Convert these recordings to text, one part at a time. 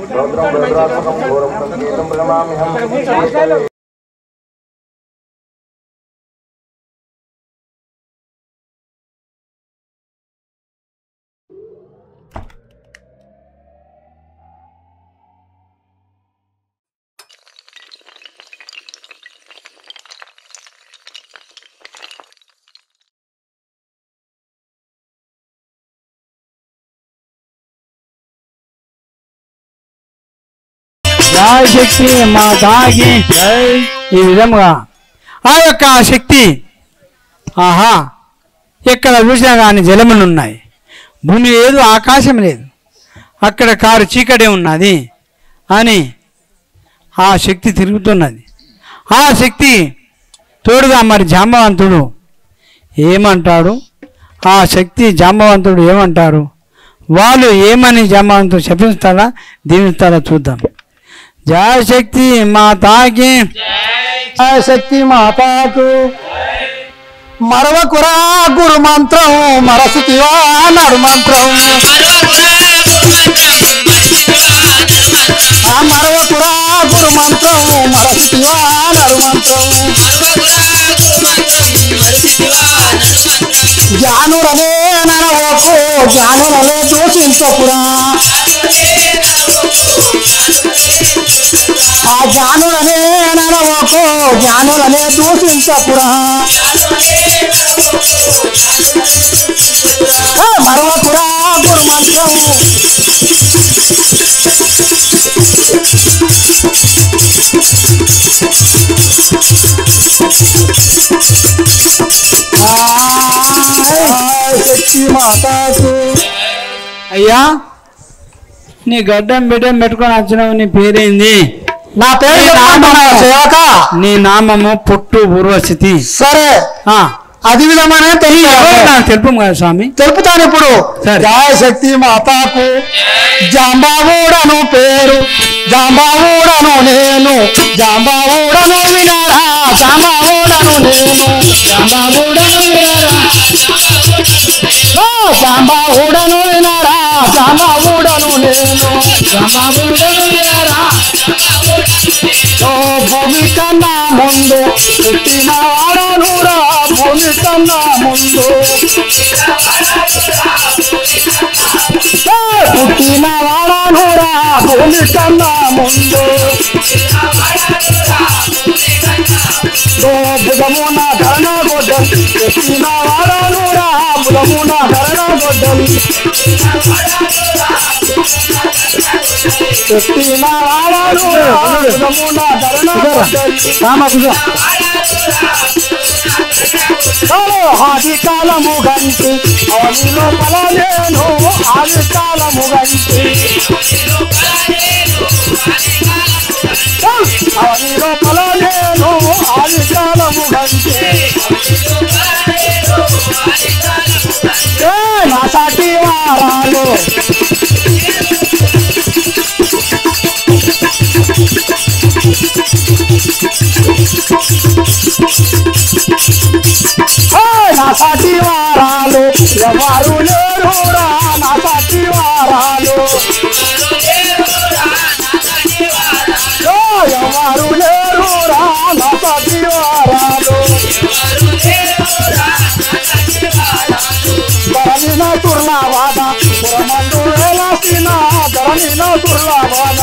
రౌద్రం రుద్రాత్మకం ఘోరం సంగీతం ప్రణమామ్యహం జయ శక్తి మా తాగి ఈ విధముగా ఆ యొక్క శక్తి ఆహా ఎక్కడ చూసినా కానీ జలములు ఉన్నాయి భూమి లేదు ఆకాశం లేదు అక్కడ కారు చీకటే ఉన్నది అని ఆ శక్తి తిరుగుతున్నది ఆ శక్తి తోడుగా మరి జాంబవంతుడు ఏమంటాడు ఆ శక్తి జాంబవంతుడు ఏమంటారు వాళ్ళు ఏమని జాంబవంతుడు శపిస్తారా దీవిస్తారా చూద్దాం జయ శక్తి మాతాకి జయ శక్తి మాతాకు మరవకురా గురు మంత్రం మరసితివా నరు మంత్రం ఆ మరవకురా గురు మంత్రం మరసితివా నరు మంత్రం జానురనే ననవకు జానురనే దూషించకురా ఆ జానులనే నడవకు జ్ఞానులనే దూషించకురా ఆ మరవకురా గురు మంత్రం శక్తి మాతాకు అయ్యా నీ గడ్డం బిడ్డం పెట్టుకొని వచ్చినావు నీ పేరేంది నా పేరు నీ నామము సేవక నీ నామము పుట్టు పూర్వస్థితి సరే ఆ, అది విధమైన ఎవరు తెలియదు నాకు తెలుపు కదా స్వామి తెలుపుతాను ఇప్పుడు సరే. జయ శక్తి మాతాకు జాంబావుడను పేరు జాంబావుడను నేను జాంబావుడను వినరా జాంబావుడను నేను జాంబావుడను వినరా ఓ జాంబావుడను వినరా జాంబావుడను నేను జాంబావుడను వినరా ఓ భూమి కన్నా ముందు పుట్టిన వాడనురా భూమి కన్నా ముందు ఏ పుట్టిన వాడనురా భూమి కన్నా ముందు ఓ భుజమున ధరణ గొడ్డలి పుట్టిన వాడనురా భుజమున ధరణ గొడ్డలి పుట్టిన వాడనురా భుజమున ధరణ గొడ్డలి ఆది కాలము గంటి అవని లోపల నేను ఆది కాలము గంటి అవని లోపల నేను ఆది కాలము గంటి ఏ నా సాటి వారాలు ఏ నా సాటి వారాలు ఎవరు లేరురా నా సాటి వారాలు ఓ ఎవరు లేరురా నా సాటి వారాలు ధరణిన తుర్లావాద పురమందు వేలాసిన ధరణిన తుర్లావాద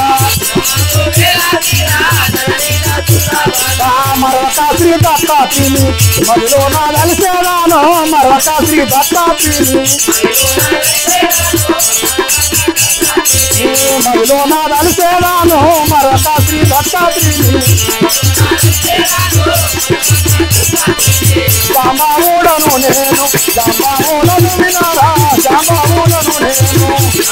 మరొక శ్రీ దత్తాపిని మరిలో నా కలిసేదాను మరొక శ్రీ దత్తాపిని మరిలో నా కలిసేదాను మరొక శ్రీ దత్తాపిని జాంబావుడను నేను జాంబావులను వినారా జాంబావులను నేను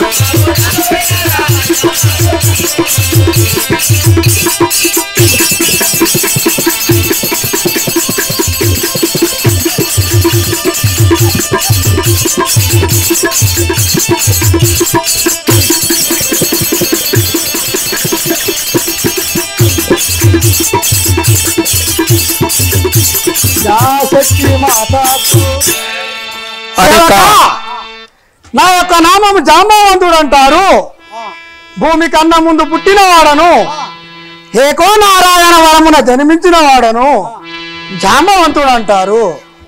శక్తి మాతాకు ఆ యొక్క నా యొక్క నామం జాంబవంతుడు అంటారు భూమి కన్నా ముందు పుట్టిన వాడను ఏకో నారాయణ వరమున జన్మించిన వాడను జాంబవంతుడు అంటారు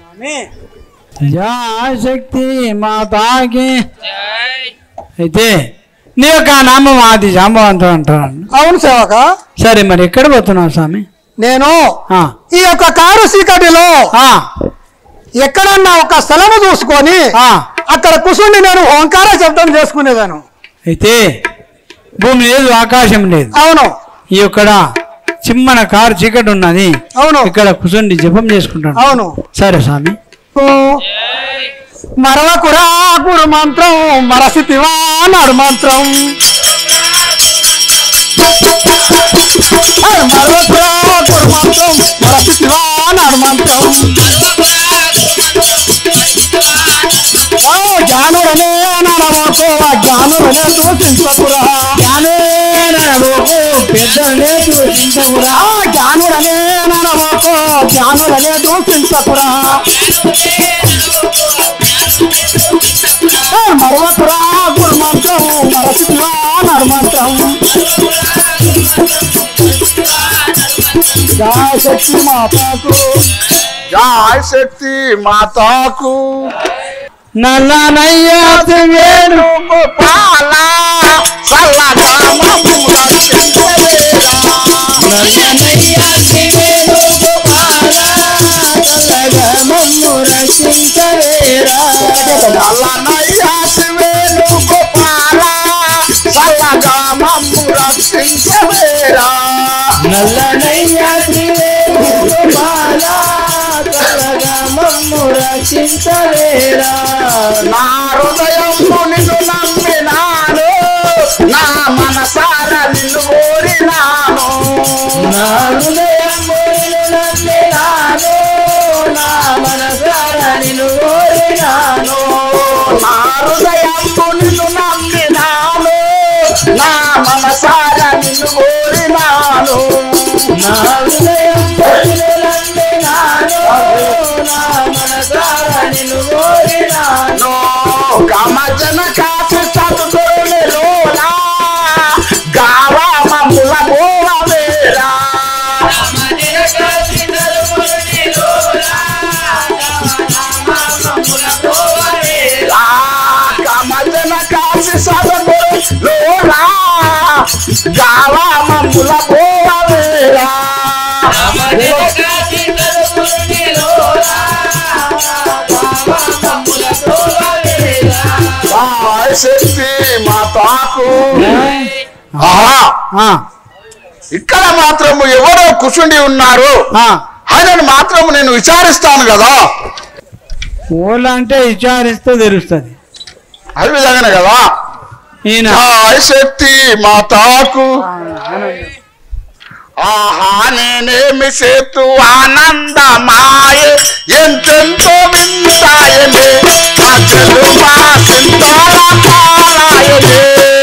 జా శక్తి మాతాకి అయితే నీ యొక్క నామం ఆది జాంబవంతుడు అంటారు అవును సేవక సరే మరి ఎక్కడ పోతున్నావు స్వామి నేను ఆ, ఈ యొక్క కారు చీకటిలో ఆ, ఎక్కడన్నా ఒక స్థలము చూసుకొని ఆ. అక్కడ కూర్చుండి నేను ఓంకార శబ్దం చేసుకునేదాను అయితే భూమి లేదు ఆకాశం లేదు అవును ఈ యొక్క చిమ్మన కారు చీకటి ఉన్నది అవును ఇక్కడ కూర్చొని జపం చేసుకుంటాను అవును సరే స్వామి మరవకురా గురు మంత్రం మరసితివా నడు మంత్రం ఏయ్, మరవకురా గురు మంత్రం మరసితివా నడు మంత్రం ఓ జ్ఞానుడనే నడవకు జ్ఞానుడనే దూషించకురా పెద్దలే చూసించవురా ఆ జ్ఞానుడనే నడవకు జ్ఞానుడనే దూషించకురా ఏయ్, మరవకురా గురు మంత్రం మరసితివా నడు మంత్రం జయ శక్తి మాతాకు జయ శక్తి మాతాకు నల్లనయ్య వేణు గోపాల చల్లగా మమ్ముల చెందవేరా. నల్లనయ్య వేణు గోపాల చల్లగా మమ్ము రక్షించవేరా నల్లనయ్య శివేలు గోపాల చల్లగా మమ్ము రక్షించవేరా. నల్లనయ్య వేణు గోపాల చల్లగా మమ్ము రక్షించవేరా నా హృదయము నిన్ను నమ్మినాను నా మనసార నిన్ను కోరినాను నా హృదయం నమ్మినాను నా మనసార నిన్ను కోరినాను నా హృదయము నిన్ను నమ్మినాను నా మనసార నిన్ను కోరినాను నా హృదయం నమ్మినాను నా మనసార నిన్ను కోరినాను గమజన కాసి చదువుకోని లోలా గావా మమ్ముల గోవవేరా ఆ గమజన కాసి చదువుకోని లోలా గావా మమ్ముల గోవవేరా ఆ శక్తి మాతాకు ఆహా ఆ, ఇక్కడ మాత్రము ఎవరో కుసుండి ఉన్నారు ఆ. ఆయనను మాత్రము నేను విచారిస్తాను కదా ఊళ్ళో అంటే విచారిస్తే తెలుస్తుంది అది విధంగానే కదా ఈయన జయ శక్తి మాతాకు ఆహా నేనేమి సేతు ఆనందమాయ ఎంతెంతో వింతాయనే అసలు మా సింతాల పాలాయనే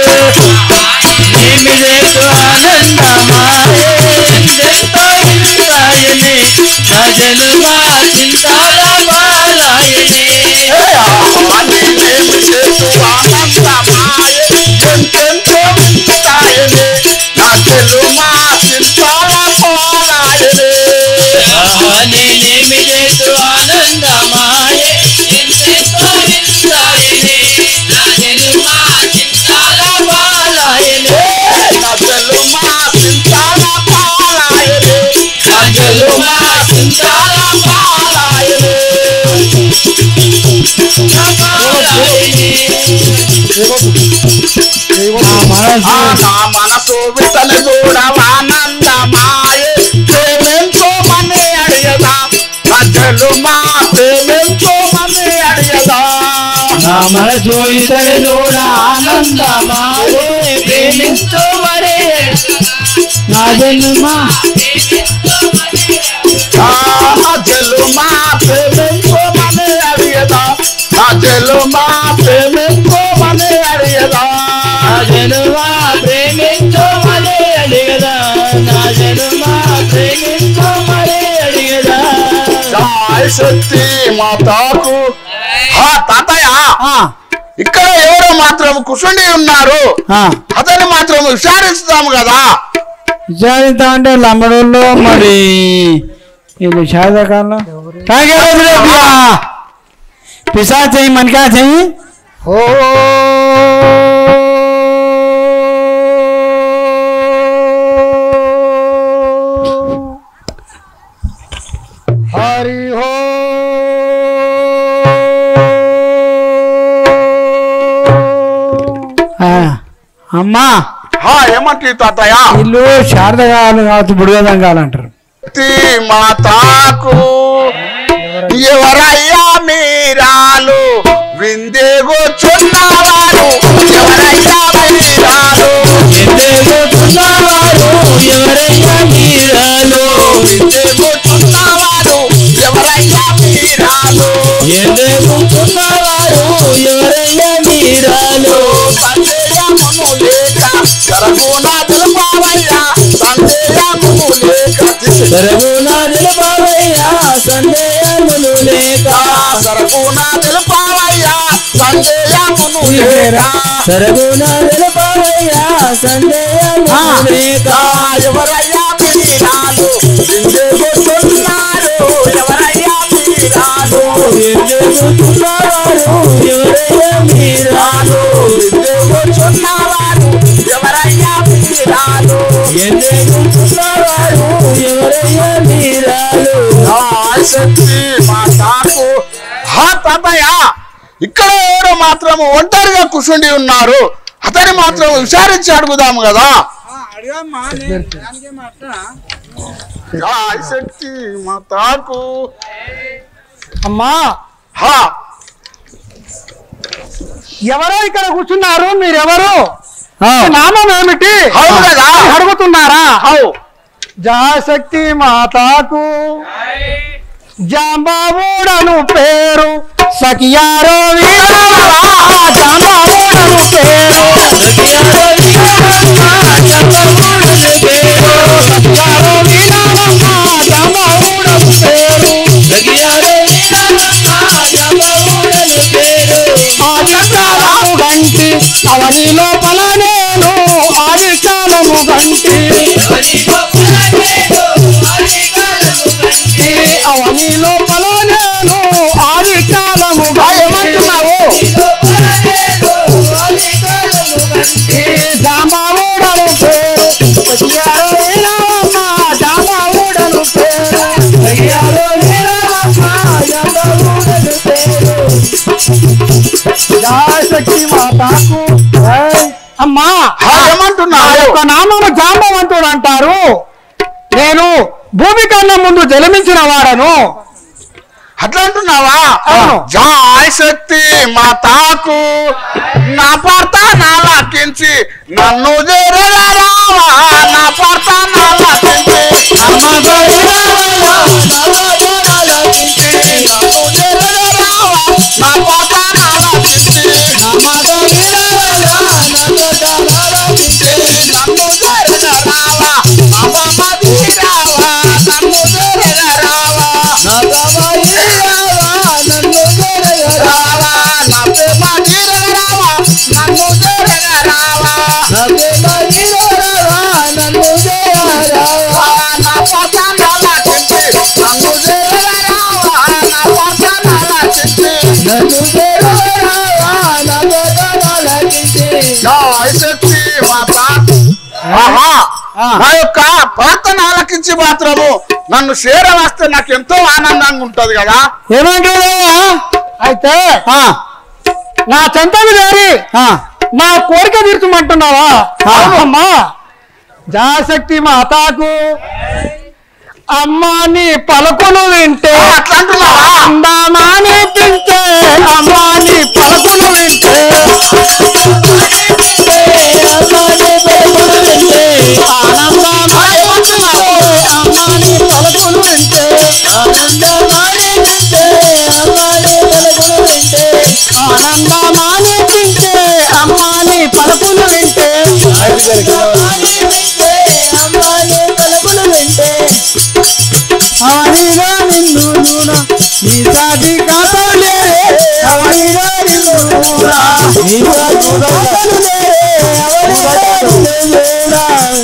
ఏమి చేతు ఆనందమాయే, ఎంతో ఇంద్రాయనే, నా జనుమా చింతాల బాలాయనే. ఆహా నేనేమి సేతు ఆనందమాయ ఎంతెంతో వింతాయనే అసలు మా సింతాల పాలాయనే ఆహా, నేనేమి చేతు ఆనందమాయే, ఎంతెంతో ఇంద్రాయనే, నా జనుమా చింతాల బాలాయనే. అసలు మా సింతాల పాలాయనే అసలు మా సింతాల పాలాయనే ఆ నా మనసు వితల చూడవానందమాయ ప్రేమెంతో మనే అడిగదా ప్రజలు మా ప్రేమెంతో మనే అడిగదా నా మనసు ఇతరులు ఆనందమాయే ప్రేమిస్తూ మరే నా జన్మ ప్రజలు మా ప్రేమెంతో మనే అడిగదా ప్రజలు మా ప్రేమెంతో మనే అడిగదా నా జన్మ ప్రేమిస్తూ మరే అడిగదా నా జన్మ ప్రేమిస్తూ మరే అడిగదా జయ శక్తి మాతాకు ఆ తాతయ్య ఆ, ఇక్కడ ఎవరో మాత్రం కుషుండి ఉన్నారు ఆ, అతన్ని మాత్రం విచారిస్తాము కదా విచారిస్తా అంటే లంబడోళ్ళు మరి ఇది శారదకాలం పిసా చెయ్యి మనకా చెయ్యి ఓ హరి హో ఆ, అమ్మా హా ఏమంటే తాతయ్య ఇల్లు శారదకాలు కావచ్చు బుడగదం కాలంటారు శక్తి మాతాకు ఎవరయ్యా మీరాలు విందేగొచ్చున్నవారు ఎవరయ్యా మీరాలు విందేగొచ్చున్నవారు ఎవరయ్యా మీరాలు సందేహమును లేక సరగుణ తెలుపావయ్యా సందేహమును లేక సరగుణ తెలుపావయ్యా సందేహమును లేక ఎవరయ్యా మీరాలు విందేగొచ్చున్నారు ఎవరయ్యా మీరాలు మీరాలు విందేగొచ్చున్నవారు ఎవరయ్యా మీరాలు శక్తి మాతాకు హా తాతయ్య ఇక్కడ ఎవరో మాత్రము ఒంటరిగా కూర్చుండి ఉన్నారు అతని మాత్రం విచారించి అడుగుదాము కదా జై శక్తి మాతాకు అమ్మా హా ఎవరో ఇక్కడ కూర్చున్నారు మీరెవరు ఆ, మీ నామం ఏమిటి అవును కదా. అడుగుతున్నారా హౌ జాశక్తి మాతాకు జాంబావుడను పేరు సఖియారో వీరవా జాంబావుడను పేరు సఖియారో వీరవా జాంబావుడను పేరు ఆదికాలము గంటి అవని లోపల నేను ఆదికాలము గంటి అవని లోపల నేను ఆదికాలము ఏమంటున్నావు జాంబావుడను పేరు సఖియారో వీరవమ్మ జాంబావుడను పేరు సఖియారో వీరవమ్మ జాంబావుడను పేరు శక్తి మాతాకు అమ్మా హా నా ఏమంటున్నావు యొక్క నామము జాంబవంతుడు అంటారు నేను భూమి కన్నా ముందు జన్మించిన వాడను అట్లా అంటున్నావా అవును. జాయ్ శక్తి మాతాకు నా భర్త నాలకించి నన్ను చేరరావా నా భర్త నాలకించి నన్ను చేరరావా నన్ను చేరరావా నా భర్త నాలకించి నన్ను చేరరావా అమ్మ తీరావా నన్ను చేరరావా రావా నా ప్రేమ తీరరావా నన్ను చేరరావా నా పక్కన చించి నన్ను చేరరావా నా పక్కన చించి జై శక్తి మాత ఆహా నా యొక్క ప్రార్థన ఆలకించి మాత్రము నన్ను చేరవేస్తే నాకు ఎంతో ఆనందంగా ఉంటది కదా ఏమంటాడయ్యా అయితే ఆ, నా చెంతలు చేరి ఆ, నా కోరిక తీర్చమంటున్నావా ఆ. అవునమ్మా జాశక్తి మాతాకు అమ్మా నీ పలుకులు వింటే ఆ, అట్లా అంటున్నావా అందామాని తింటే అమ్మా నీ పలుకులు వింటే ఆనందమాని వింటే అమ్మా నీ పలుకులు వింటే ఆనందమాని తింటే అమ్మా నీ పలుకులు వింటే అవనిగా నిన్ను నూన నీ సాటి కాతలే అవనిగా నిన్ను నూన నీ సాటి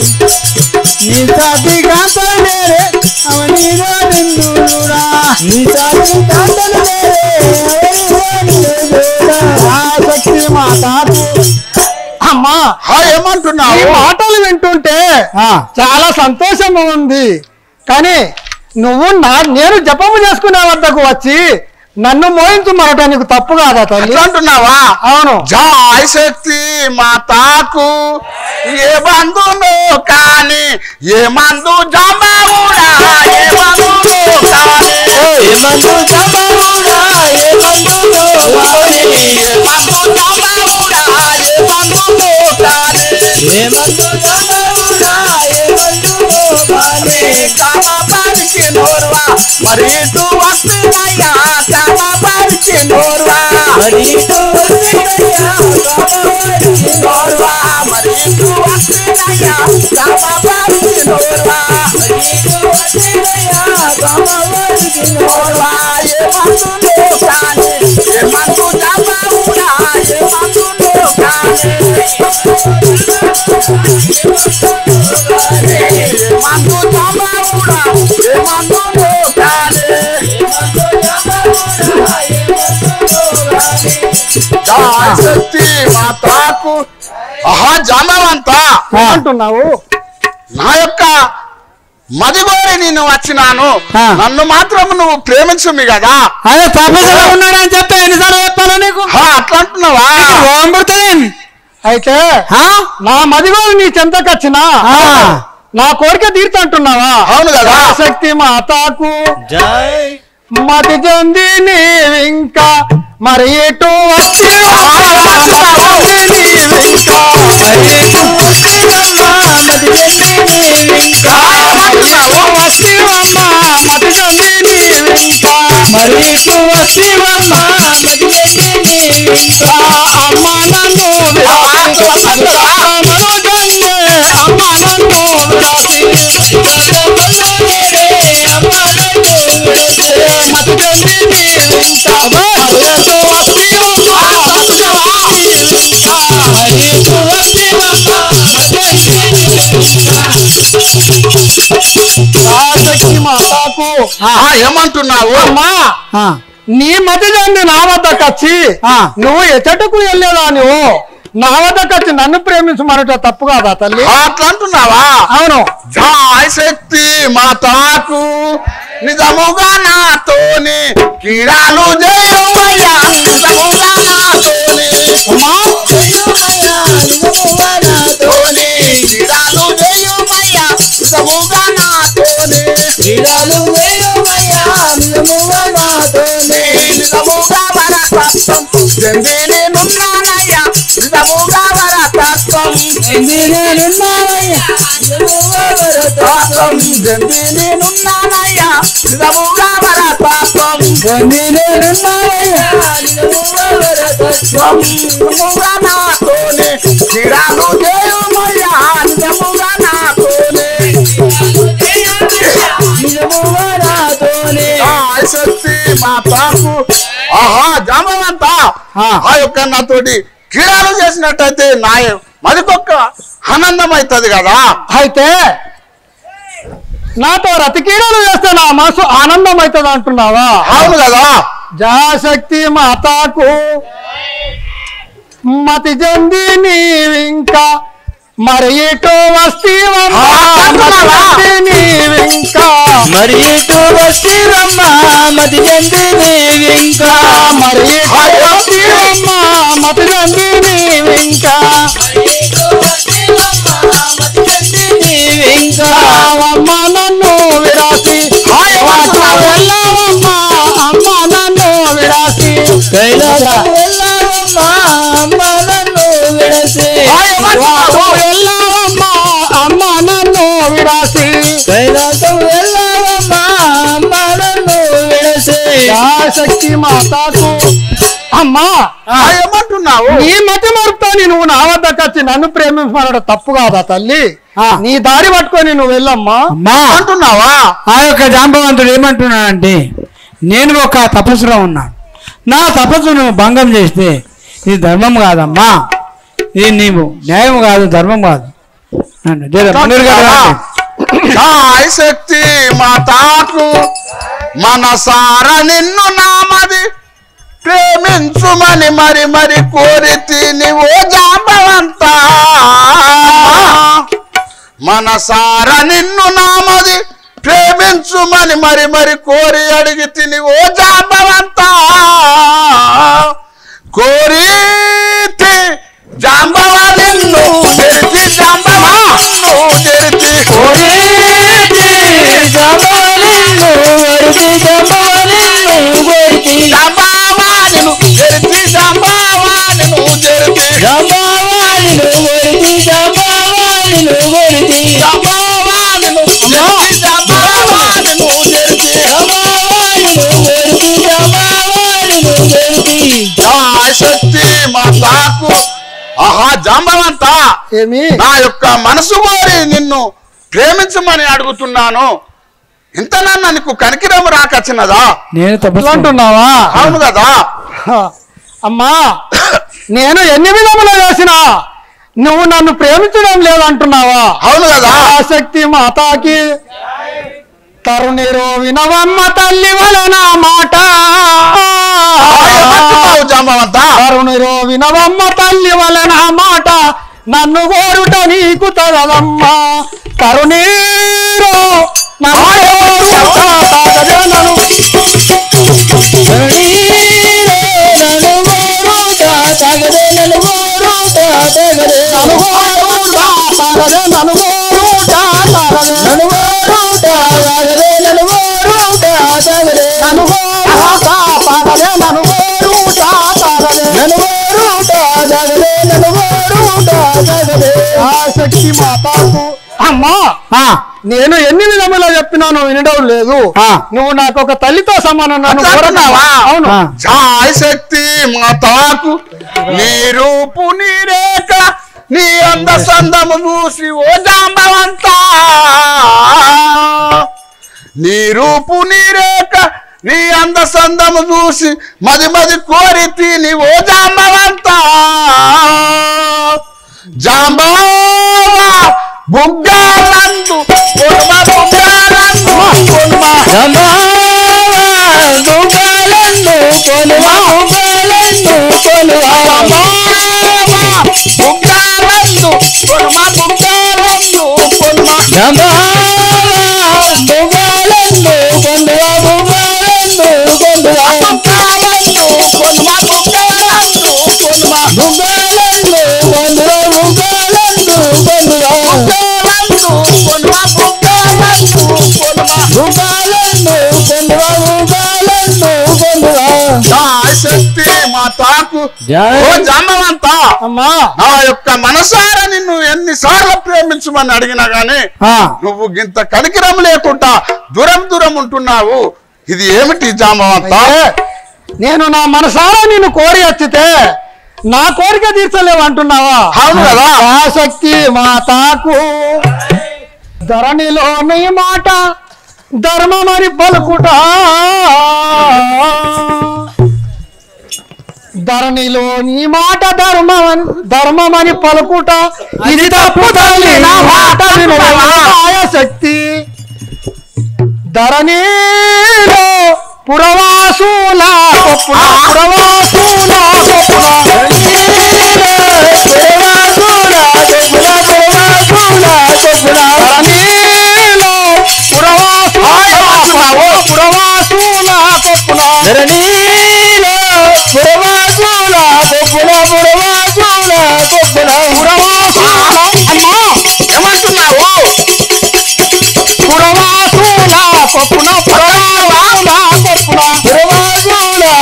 నీ సాటి కాంతలు నేరే అవనీలో నిన్ను చూడా నీ సాటి కాంతలు నేరే అవనీలో నిన్ను చూడా శక్తి మాతాకు అమ్మా హా ఈ ఏమంటున్నావు మాటలు వింటుంటే ఆ. చాలా సంతోషంగా ఉంది కానీ నువ్వు నా నేను జపము చేసుకునే వద్దకు వచ్చి నన్ను మోయించు మరట నీకు తప్పు కాదా తల్లి అట్లా అంటున్నావా అవును జాయ్ శక్తి మాతాకు ఏ బంధును కాని ఏ మందు జమవుడా ఏ మందును కాని ఏ మందు చంపవుడా ఏ మందులో వాడి ఏ మందు జమవుడా ఏ మందును కాని ఏ మందు చంపవుడా ఏ మందులో వాడి కామపరికి నోర్వా మరి ఇటు వస్తుందయ్యా కామపరికి నోర్వా మరి ఇటు వస్తుందయ్యా కామవాడికి నోర్వా మరి ఇటు వస్తుందయ్యా కామపరికి నోర్వా మరి ఇటు వస్తుందయ్యా కామవాడికి నోర్వా ఏ మందును కాని ఏ మందు జమవుడా ఏ మందును కాని ఏ మందు జమవుడా ఏ మందును కాని జాయ్ శక్తి మాతాకు ఆహా జామవంతా అంటున్నావు నా యొక్క మదిగోరి నేను వచ్చినాను ఆ. నన్ను మాత్రం నువ్వు ప్రేమించుమి కదా అదే తపస్సులో ఉన్నాడని చెప్పి ఎన్నిసార్లు చెప్పాను నీకు హా, అట్లా అంటున్నావా ఓంబడుతుంది అయితే నా మదిగోలు నీ చెంతకొచ్చినా ఆ. నా కోరిక తీర్చంటున్నావా అవును కదా శక్తి మాతాకు జై మతి చెంది నీవింకా మరి ఎటు వచ్చి నీవింకా వస్తివమ్మా మతి చెంది నీవింకా మరి ఇటు వస్తీవమ్మా మది ఆ అమ్మ నన్ను విరాసి మనోజన్మే అమ్మ నన్ను విరాసి మతి చెంది నీవింకా మరి ఎటు వస్తివమ్మా మతి చెంది నీవింకా శక్తి మాతాకు ఆహా, ఏమంటున్నావు అమ్మా నీ మతి చెంది నా వద్దకొచ్చి ఆ. నువ్వు ఎచ్చటకు వెళ్ళేదా నువ్వు నా వద్దకొచ్చి నన్ను ప్రేమించమనట తప్పు కాదా తల్లి హా, అట్లా అంటున్నావా అవును జాయ్ శక్తి మాతాకు నిజముగా నాతోని కీడాలు చేయవయ్యా నిజముగా నాతోని అమ్మా తోని కీడాలు చేయవయ్యా నిజముగా నాతోని నిజముగా వరతత్వం చెంది నేనున్నానయ్యా నిజముగా వరతత్వం తత్వం చెంది నేనున్నానయ్యా నిజముగా వరతత్వం నిజముగా నాతోని కీడాలు చేయవయ్యా నిజముగా నాతోని ఆ శక్తి మాతాకు ఆహా జామవంతా ఆ యొక్క నాతోటి క్రీడలు చేసినట్టయితే నా మరికొక్క ఆనందం అవుతుంది కదా అయితే నాతో రతికీడలు చేస్తే నా మనసు ఆనందం అవుతుంది అంటున్నావా అవును కదా జాశక్తి మాతాకు మతి చెంది నీవింకా మరి ఇటు వస్తీవమ్మా ఆ, మతి చెంది నీవింకా మరి ఇటు వస్తీవమ్మా మతి చెంది నీవింకా మరి ఇటు వస్తీవమ్మా మతి చెంది నీవింకా నీవింకా అమ్మ నన్ను విరాసి అటు వెళ్ళావమ్మా అమ్మ నన్ను విరాసి కైలాసం వెళ్ళావమ్మా అమ్మ నన్ను విడసి అటు వెళ్ళావమ్మా అమ్మ నన్ను విరాసి కైలాసం వెళ్ళావమ్మా అమ్మ నన్ను విడసి శక్తి మాతాకు అమ్మా ఆ, ఏమంటున్నావు నీ మతి మరుపుతో నువ్వు నా వద్దకు వచ్చి నన్ను ప్రేమించమనడం తప్పు కాదా తల్లి నీ దారి పట్టుకొని నువ్వు వెళ్ళమ్మా అమ్మా అంటున్నావా ఆ యొక్క జాంబవంతుడు ఏమంటున్నాడంటే నేను ఒక తపస్సులో ఉన్నాను నా తపస్సును భంగం చేస్తే ఇది ధర్మం కాదమ్మా ఇది నీవు న్యాయం కాదు ధర్మం కాదు సాయి శక్తి మాతాకు మనసార నిన్ను నామది ప్రేమించుమని మరి మరి కోరి తినివో జాంబవంతా మనసార నిన్ను నామది ప్రేమించుమని మరి మరి కోరి అడిగి తిని ఓ జాంబవంతా కోరి జాంబవ నిన్ను తెరిచి జాంబవ నిన్ను తెరిచి కోరి జాంబవ నిన్ను తెరిచి జాంబవ నిన్ను తెరిచి జాంబవ నిన్ను తెరిచి జాంబవ నిన్ను తెరిచి ఆ శక్తి మాతాకు ఆహా జాంబవంతా ఏమి నా యొక్క మనసు కోరి నిన్ను ప్రేమించమని అడుగుతున్నాను ఇంతనన్నా నీకు కనికిరము రాకచ్చినదా నేను తపస్సు అంటున్నావా అవును కదా హ, అమ్మా నేను ఎన్ని విధములు వేసినా నువ్వు నన్ను ప్రేమించడం లేదంటున్నావా అవును కదా ఆసక్తి మాతాకి తరుణిరో వినవమ్మ తల్లి వలన మాట ఏమంటున్నావు జాంబవంత తరుణిరో వినవమ్మ తల్లి వలన మాట నన్ను కోరుట నీకు తగదమ్మా తరుణీరో నన్ను కోరుట తగదనను. నన్ను కోరుట తగదే, నన్ను కోరుట తగదే. నన్ను కోరుట తగదే, నన్ను కోరుట తగదే. నన్ను కోరుట తగదే, నన్ను కోరుట తగదే. నన్ను కోరుట తగదే, నన్ను కోరుట తగదే. ఆ శక్తి మాతాకు అమ్మా నేను ఎన్ని విధములా చెప్పినాను వినడం లేదు ఆ. నువ్వు నాకు ఒక తల్లితో సమానం నన్ను అట్లా కోరన్నావా అంటున్నావా? అవును ఆ. జాయ్ శక్తి మాతాకు నీ రూపు నీ రేఖ నీ అంద సందము చూసి ఓ జాంబవంతా నీ రూపు నీ రేఖ నీ అంద సందము చూసి మది మది కోరి తిని ఓ జాంబవంతా జాంబవా బుగ్గాలందు కొనుమ బుగ్గాలందు కొనుమ బుగ్గాలందు కొనుమ బుగ్గాలందు కొనుమ బుగ్గాలందు కొనుమ బుగ్గాలందు కొనుమ బుగ్గాలందు కొనుమ బుగ్గాలందు కొనుమ జాయ్ శక్తి మాతాకు ఓ జాంబవంతా అమ్మా నా యొక్క మనసార నిన్ను ఎన్నిసార్లు ప్రేమించమని అడిగినా గానీ నువ్వు గింత కనికిరం లేకుండా దూరం దూరం ఉంటున్నావు ఇది ఏమిటి జాంబవంతా ఏ, నేను నా మనసారా నిన్ను కోరి వచ్చితే నా కోరిక తీర్చలేవు అంటున్నావా అవును కదా. ఆసక్తి మాతాకు ధరణిలో నీ మాట ధర్మమని పలుకుట ధరణిలో నీ మాట ధర్మమని ధర్మమని పలుకుట ఇది తప్పు తల్లి నా మాట శక్తి ధరణిలో పురవాసుల గొప్పున, పురవాసుల గొప్పున. ధరణిలో పురవాసుల గొప్పున, పురవాసుల గొప్పున. పురవాసుల అమ్మా ఏమంటున్నావు పురవాసుల గొప్పున, పురవాసుల గొప్పున.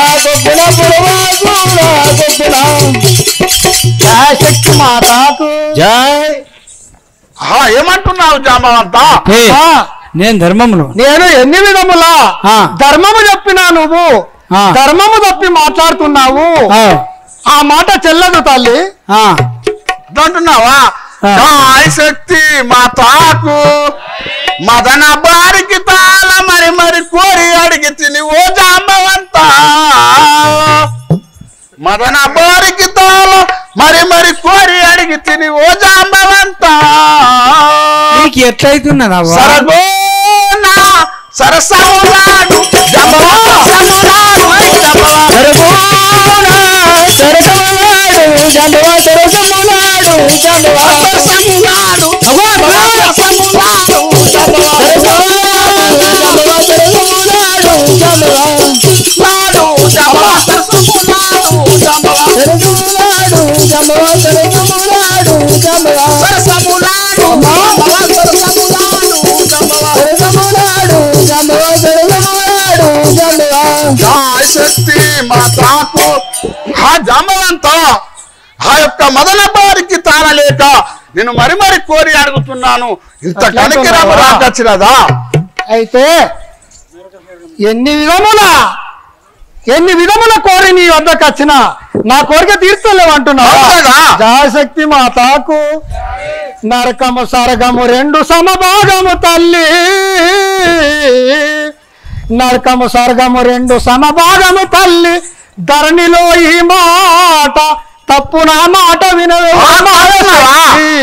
జయ శక్తి మాతాకు జై ఆ, ఏమంటున్నావు జాంబవంతా హే, ఆ, నేను ధర్మమును నేను ఎన్ని విధములా ఆ. ధర్మము చెప్పినా నువ్వు ఆ. ధర్మము తప్పి మాట్లాడుతున్నావు ఆ, ఆ మాట చెల్లదు తల్లి ఆ, అంటున్నావా ఆ. జాయ్ శక్తి మాతాకు మదన బారికి తాళ మరి మరి కోరి అడిగి తిని ఓ జాంబవంతా మదన బారికి తాళ మరి మరి కోరి అడిగి తిని ఓ జాంబవంతా నీకు ఎట్లయితున్నదవ్వా సరగోన సరసములాడు జంబవసములాడు జంబవ సరసములాడు సరసములాడు లాడు జంబవ సరసములాడు జంబవ సరసములాడు జంబవ సరసములాడు జంబవ జయ శక్తి మాతాకు ఆ జాంబవంతా ఆ యొక్క మదన బారికి తాళలేక నేను మరి మరి కోరి అడుగుతున్నాను ఇంత అట్లా కనికిరాము అంటున్నావా? రాకొచ్చినదా అయితే ఎన్ని విధముల ఎన్ని విధముల కోరి నీ వద్దకు వచ్చిన నా కోరిక తీర్చలేవు అంటున్నావా అవునదా? జాశక్తి మాతాకు నరకము సరగము రెండు సమభాగము తల్లి నరకము సర్గము రెండు సమభాగము తల్లి ధరణిలో ఈ మాట తప్పు నా మాట వినవే ఆ మాట వినవా?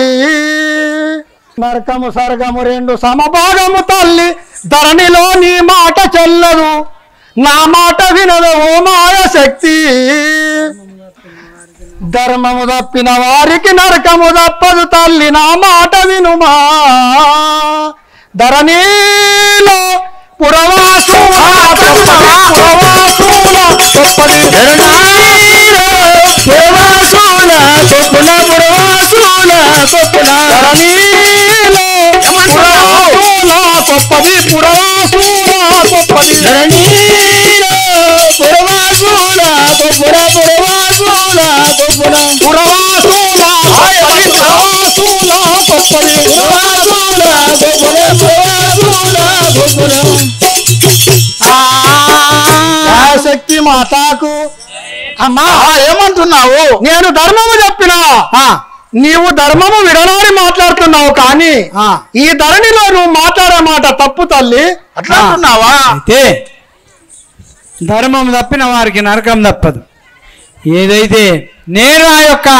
నరకము సర్గము రెండు సమభాగము తల్లి ధరణిలో నీ మాట చెల్లదు నా మాట వినదు ఓ మాయ శక్తి ధర్మము తప్పిన వారికి నరకము తప్పదు తల్లి నా మాట వినుమా ధరణిలో పురవాసుల పురవాసుల గొప్పది ధరణిలో పురవాసుల గొప్పల పురవాసుల గొప్పల ధరణిలో పురవాసుల గొప్పది పురవాసుల గొప్పది ధరణిలో పురవాసుల గొప్పల పురవాసుల గొప్పల పురవాసుల గొప్పది పురవాసుల గొప్పది పురవాసుల గొప్పల పురవాసుల గొప్పల శక్తి మాతాకు అమ్మా ఆ, ఏమంటున్నావు నేను ధర్మము చెప్పినా నీవు ధర్మము విడనాడి మాట్లాడుతున్నావు కానీ ఆ. ఈ ధరణిలో నువ్వు మాట్లాడే మాట తప్పు తల్లి అట్లా అంటున్నావా అయితే ధర్మం తప్పిన వారికి నరకం తప్పదు ఏదైతే నేను ఆ యొక్క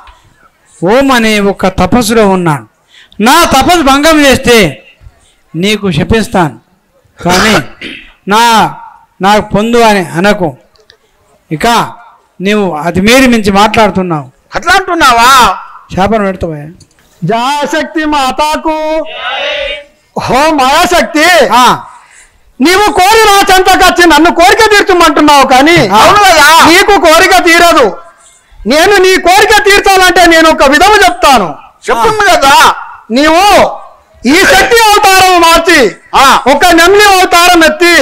ఓం అనే ఒక తపస్సులో ఉన్నాను నా తపస్సు భంగం చేస్తే నీకు శపిస్తాను కానీ నా నాకు పొందు అని అనకు ఇక నీవు అది మీరి మించి మాట్లాడుతున్నావు అట్లా అంటున్నావా శాపం పెడతావా జాశక్తి మాతాకు హో మాయాశక్తి ఆ, నీవు కోరి నా చెంతకొచ్చి నన్ను కోరిక తీర్చమంటున్నావు కానీ అవును కదా నీకు కోరిక తీరదు నేను నీ కోరిక తీర్చాలంటే నేను ఒక విధము చెప్తాను చెప్తుంది కదా నీవు ఈ శక్తి అవతారం మార్చి ఆ, ఒక నెమ్లి అవతారం ఎత్తి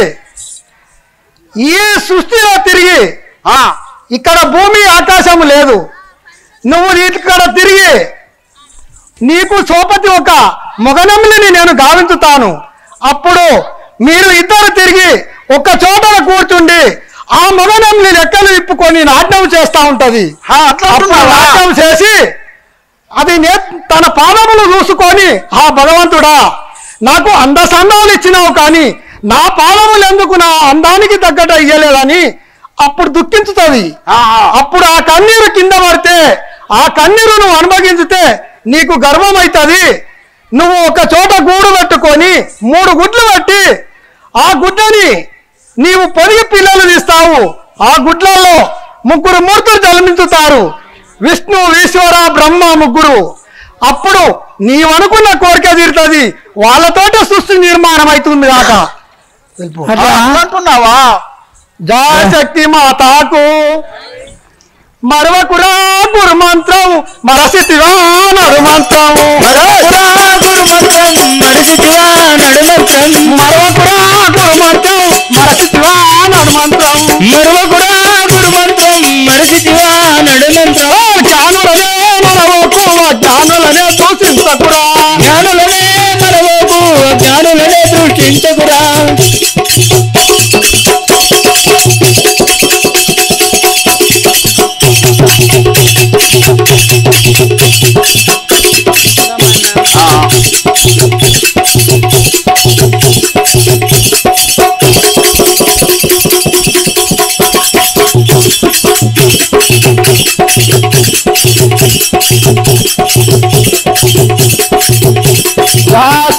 ఈ సృష్టిలో తిరిగి ఆ, ఇక్కడ భూమి ఆకాశం లేదు నువ్వు ఇక్కడ తిరిగి నీకు సోపతి ఒక మొగనెమ్మిని నేను గావించుతాను అప్పుడు మీరు ఇద్దరు తిరిగి ఒక చోటన కూర్చుండి ఆ మొగనెమ్మిని రెక్కలు ఇప్పుకొని నాట్యం చేస్తా ఉంటది ఆ, అట్లా అప్పుడు అంటున్నావా నాట్యం చేసి అది నే తన పాదములు చూసుకొని ఆ భగవంతుడా నాకు అందసందాలు ఇచ్చినావు కానీ నా పాదములు ఎందుకు నా అందానికి తగ్గట్టు ఇయ్యలేదని అప్పుడు దుఃఖించుతుంది ఆ, ఆ. అప్పుడు ఆ కన్నీరు కింద పడితే ఆ కన్నీరు నువ్వు అనుభవించితే నీకు గర్వం అవుతుంది నువ్వు ఒక చోట గూడు పెట్టుకొని మూడు గుడ్లు పెట్టి ఆ గుడ్లని నీవు పొదిగి పిల్లలు తీస్తావు ఆ గుడ్లలో ముగ్గురు మూర్తులు జన్మించుతారు విష్ణు ఈశ్వర బ్రహ్మ ముగ్గురు అప్పుడు నీవనుకున్న కోరిక తీరుతుంది వాళ్ళతోట సృష్టి నిర్మాణం అవుతుంది కాక ఆ, అట్లా అంటున్నావా శక్తి మాతాకు మరవకురా గురు మంత్రం మరసితివా నడు మంత్రం మరవకురా గురు మంత్రం మరసితివా నడు మంత్రం మరవకురా గురు మంత్రం మరసితివా నడు మంత్రం మరవకురా గురు మంత్రం మరసితివా నడు మంత్రం జ్ఞానులనే మరవకు జ్ఞానులనే దూషించకురా జ్ఞానులనే మరవకు జ్ఞానులనే దృష్టించకురా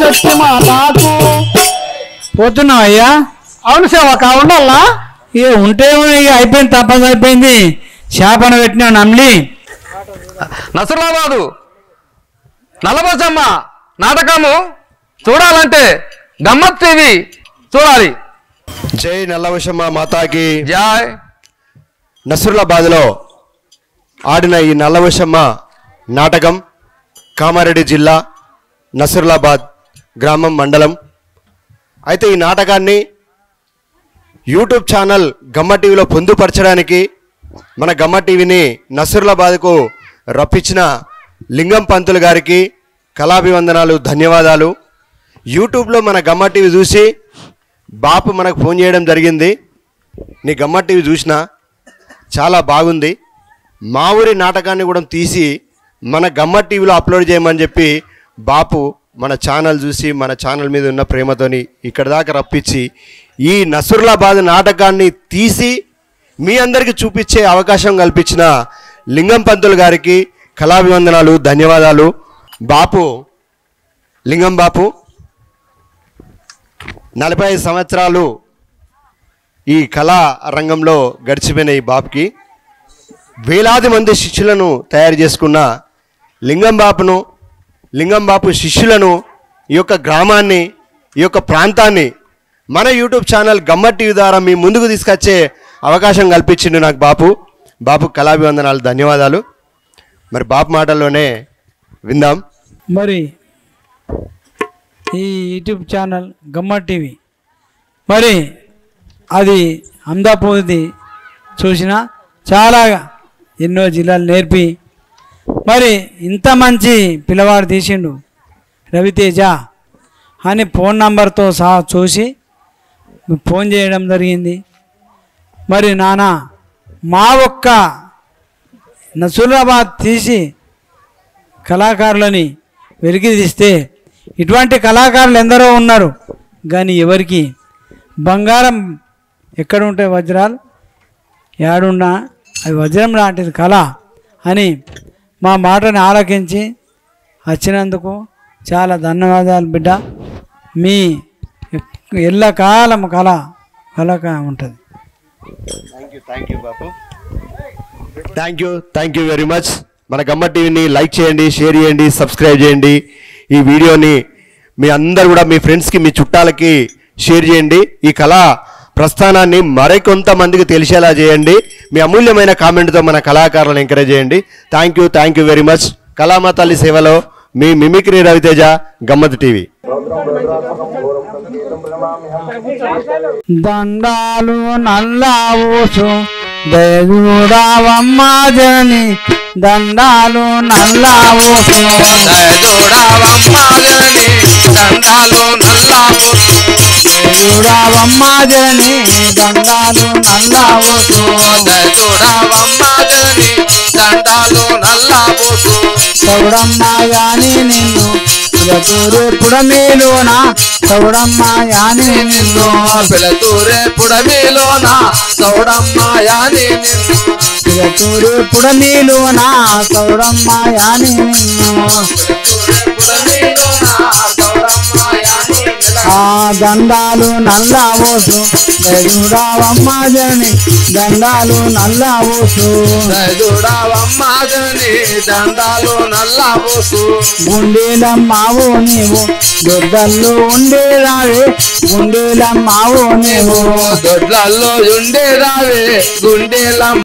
శక్తి మాతాకు పోతున్నావు అయ్యా అవును సేవక ఉండాలా ఇక ఉంటే ఇక అయిపోయింది తప్పదు అయిపోయింది చేపన పెట్టినా నమ్లి నసరులాబాదు నల్లబసమ్మ నాటకము చూడాలంటే గమ్మత్ టీవీ చూడాలి జై నల్లవశమ్మ మాతాకి జాయ్ నసరులాబాద్లో ఆడిన ఈ నల్లవశమ్మ నాటకం కామారెడ్డి జిల్లా నసరులాబాద్ గ్రామం మండలం అయితే ఈ నాటకాన్ని యూట్యూబ్ ఛానల్ గమ్మ టీవీలో పొందుపరచడానికి మన గమ్మ టీవీని నసరులాబాద్కు రప్పించిన లింగం పంతులు గారికి కళాభివందనాలు ధన్యవాదాలు యూట్యూబ్లో మన గమ్మ టీవీ చూసి బాపు మనకు ఫోన్ చేయడం జరిగింది నీ గమ్మ టీవీ చూసినా చాలా బాగుంది మా ఊరి నాటకాన్ని కూడా తీసి మన గమ్మ టీవీలో అప్లోడ్ చేయమని చెప్పి బాపు మన ఛానల్ చూసి మన ఛానల్ మీద ఉన్న ప్రేమతోని ఇక్కడ దాకా రప్పించి ఈ నసుర్లాబాద్ నాటకాన్ని తీసి మీ అందరికీ చూపించే అవకాశం కల్పించిన లింగం పంతులు గారికి కళాభివందనాలు ధన్యవాదాలు బాపు లింగం బాపు నలభై ఐదు సంవత్సరాలు ఈ కళా రంగంలో గడిచిపోయిన ఈ బాపుకి వేలాది మంది శిష్యులను తయారు చేసుకున్న లింగం బాపును లింగం బాపు శిష్యులను ఈ యొక్క గ్రామాన్ని ఈ యొక్క ప్రాంతాన్ని మన యూట్యూబ్ ఛానల్ గమ్మ టీవీ ద్వారా మీ ముందుకు తీసుకొచ్చే అవకాశం కల్పించిండు నాకు బాపు బాపు కళాభివందనాలు ధన్యవాదాలు మరి బాపు మాటల్లోనే విందాం మరి ఈ యూట్యూబ్ ఛానల్ గమ్మ టీవీ మరి అది అహ్మదాబాద్ది చూసిన చాలా ఎన్నో జిల్లాలు నేర్పి మరి ఇంత మంచి పిల్లవాడు తీసిండు రవితేజ అని ఫోన్ నంబర్తో సహా చూసి ఫోన్ చేయడం జరిగింది మరి నాన్న మా ఒక్క నసూరాబాద్ తీసి కళాకారులని వెలికి తీస్తే ఇటువంటి కళాకారులు ఎందరో ఉన్నారు కానీ ఎవరికి బంగారం ఎక్కడ ఉంటాయి వజ్రాలు ఏడున్నా అది వజ్రం లాంటిది కళ అని మా మాటని ఆలకించి వచ్చినందుకు చాలా ధన్యవాదాలు బిడ్డ మీ ఎల్లకాలం కళ కళగా ఉంటుంది thank you thank you Bapu thank you thank you very much మన గమ్మ టీవీని లైక్ చేయండి షేర్ చేయండి సబ్స్క్రైబ్ చేయండి ఈ వీడియోని మీ అందరు కూడా మీ ఫ్రెండ్స్కి మీ చుట్టాలకి షేర్ చేయండి ఈ కళా ప్రస్థానాన్ని మరికొంతమందికి తెలిసేలా చేయండి మీ అమూల్యమైన కామెంట్తో మన కళాకారులను ఎంకరేజ్ చేయండి thank you thank you very much కళామ తల్లి సేవలో మీ మిమిక్రీ రవితేజ గమ్మత్ టీవీ దండాలు నల్లావుసు దయచూడావమ్మా జని దండాలు నల్లావుసు దయచూడవమ్మాజని దండాలు నల్లావు చూడావమ్మా జని దండాలు నల్లావుసు దయచూడవమ్మాజని దండాలు నల్లాబోసు చౌడమ్మా యాని నిన్ను పులతూరు పుడమీలోన చౌడమ్మా యాని నిన్ను పిలతూరే పుడమిలోన సౌడమ్మాయాని నిన్ను పులతూరు పుడమీలోన చౌడమ్మా యాని నిన్ను పుడమిలోన సౌడమ్మాయాని ఆ దండాలు నల్లావోసు చూడావమ్మా జని దండాలు నల్లావోసు దయచూడవమ్మాజని దండాలు నల్లాబోసు గుండెలమ్మావో నీవు దొడ్డల్లో ఉండేరావే గుండెలమ్మావో నీవు దొడ్లల్లో ఉండేరావే గుండెల